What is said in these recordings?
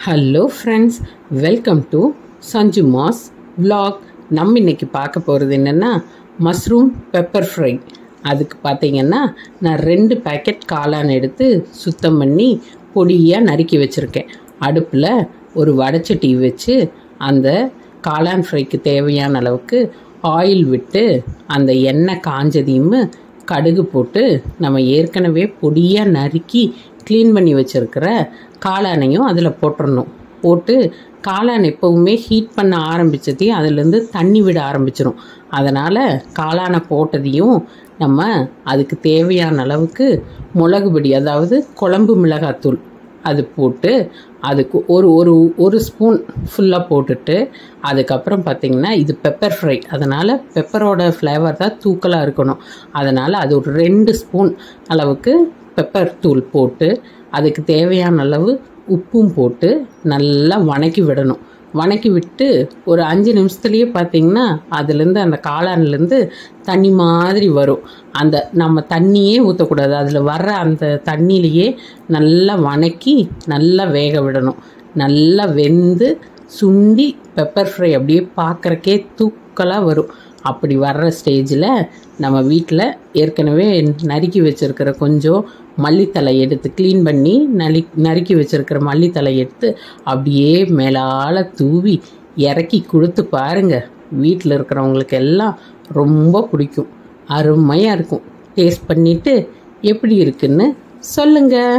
hello friends welcome to Sanju mass vlog நம்ம இன்னைக்கு பார்க்க போகிறது என்னென்னா மஷ்ரூம் பெப்பர் ஃப்ரை அதுக்கு பார்த்தீங்கன்னா நான் ரெண்டு பேக்கெட் காளான் எடுத்து சுத்தம் பண்ணி பொடியாக நறுக்கி வச்சுருக்கேன் அடுப்பில் ஒரு வடைச்சட்டி வச்சு அந்த காளான் ஃப்ரைக்கு தேவையான அளவுக்கு ஆயில் விட்டு அந்த எண்ணெய் காஞ்சதையும் கடுகு போட்டு நம்ம ஏற்கனவே பொடியாக நறுக்கி க்ளீன் பண்ணி வச்சுருக்கிற காளானையும் அதில் போட்டுடணும் போட்டு காளான் எப்போவுமே ஹீட் பண்ண ஆரம்பித்ததையும் அதுலேருந்து தண்ணி விட ஆரம்பிச்சிடும் அதனால் காளானை போட்டதையும் நம்ம அதுக்கு தேவையான அளவுக்கு மிளகு பொடி அதாவது குழம்பு மிளகாத்தூள் அது போட்டு அதுக்கு ஒரு ஒரு ஒரு ஸ்பூன் ஃபுல்லாக போட்டுட்டு அதுக்கப்புறம் பார்த்திங்கன்னா இது பெப்பர் ஃப்ரை அதனால் பெப்பரோட ஃப்ளேவர் தான் தூக்கலாக இருக்கணும் அதனால் அது ஒரு ரெண்டு ஸ்பூன் அளவுக்கு பெப்பர் தூள் போட்டு அதுக்கு தேவையான அளவு உப்பும் போட்டு நல்லா வணக்கி விடணும் வணக்கி விட்டு ஒரு அஞ்சு நிமிஷத்துலேயே பார்த்தீங்கன்னா அதுலேருந்து அந்த காளான்லேருந்து தண்ணி மாதிரி வரும் அந்த நம்ம தண்ணியே ஊற்றக்கூடாது அதில் வர்ற அந்த தண்ணியிலையே நல்லா வணக்கி நல்லா வேக விடணும் நல்லா வெந்து சுண்டி பெப்பர் ஃப்ரை அப்படியே பார்க்குறக்கே தூக்கலாக வரும் அப்படி வர்ற ஸ்டேஜில் நம்ம வீட்டில் ஏற்கனவே நறுக்கி வச்சுருக்கிற கொஞ்சம் மல்லித்தலை எடுத்து க்ளீன் பண்ணி நலி நறுக்கி வச்சுருக்கிற மல்லித்தலை எடுத்து அப்படியே மேலால் தூவி இறக்கி கொடுத்து பாருங்க வீட்டில் இருக்கிறவங்களுக்கு எல்லாம் ரொம்ப பிடிக்கும் அருமையாக இருக்கும் டேஸ்ட் பண்ணிவிட்டு எப்படி இருக்குன்னு சொல்லுங்கள்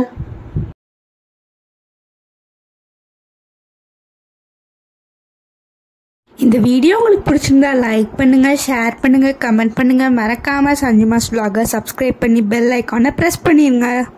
இந்த வீடியோ உங்களுக்கு பிடிச்சிருந்தா லைக் பண்ணுங்க ஷேர் பண்ணுங்க கமெண்ட் பண்ணுங்க மறக்காம சஞ்சுமாஸ் vlog-அ சப்ஸ்கிரைப் பண்ணி பெல் ஐக்கானை ப்ரெஸ் பண்ணிடுங்க